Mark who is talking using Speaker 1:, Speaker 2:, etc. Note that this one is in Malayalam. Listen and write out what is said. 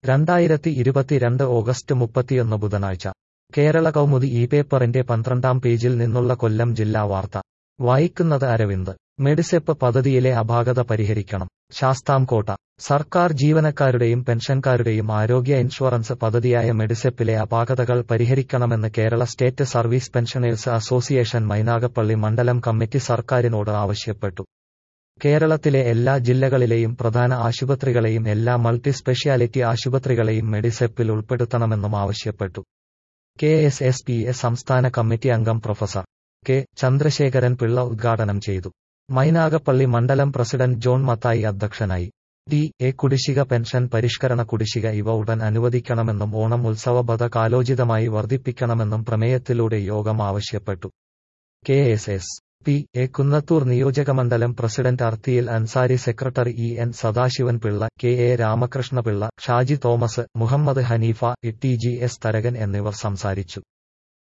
Speaker 1: രണ്ടായിരത്തി ഇരുപത്തിരണ്ട് ഓഗസ്റ്റ് മുപ്പത്തിയൊന്ന് ബുധനാഴ്ച കേരള കൗമുദി ഈ പേപ്പറിന്റെ പന്ത്രണ്ടാം പേജിൽ നിന്നുള്ള കൊല്ലം ജില്ലാ വാർത്ത വായിക്കുന്നത് അരവിന്ദ് മെഡിസെപ്പ് പദ്ധതിയിലെ അപാകത പരിഹരിക്കണം ശാസ്താംകോട്ട സർക്കാർ ജീവനക്കാരുടെയും പെൻഷൻകാരുടെയും ആരോഗ്യ ഇൻഷുറൻസ് പദ്ധതിയായ മെഡിസെപ്പിലെ അപാകതകൾ പരിഹരിക്കണമെന്ന് Kerala state service pensioners association Mynagappally മണ്ഡലം കമ്മിറ്റി സർക്കാരിനോട് ആവശ്യപ്പെട്ടു കേരളത്തിലെ എല്ലാ ജില്ലകളിലെയും പ്രധാന ആശുപത്രികളെയും എല്ലാ മൾട്ടി സ്പെഷ്യാലിറ്റി ആശുപത്രികളെയും മെഡിസെപ്പിൽ ഉൾപ്പെടുത്തണമെന്നും ആവശ്യപ്പെട്ടു K S S P A സംസ്ഥാന കമ്മിറ്റി അംഗം പ്രൊഫസർ കെ ചന്ദ്രശേഖരൻ പിള്ള ഉദ്ഘാടനം ചെയ്തു മൈനാഗപ്പള്ളി മണ്ഡലം പ്രസിഡന്റ് ജോൺ മത്തായി അധ്യക്ഷനായി ഡി എ കുടിശ്ശിക പെൻഷൻ പരിഷ്കരണ കുടിശ്ശിക ഇവ ഉടൻ അനുവദിക്കണമെന്നും ഓണം ഉത്സവബധ കാലോചിതമായി വർദ്ധിപ്പിക്കണമെന്നും പ്രമേയത്തിലൂടെ യോഗം ആവശ്യപ്പെട്ടു K S S P A Kunnathur നിയോജകമണ്ഡലം president Arthiyil Ansari secretary E N Sadasivan Pillai K A Ramakrishnapillai Shaji Thomas Muhammad Hanifa T G S Tharakan എന്നിവർ സംസാരിച്ചു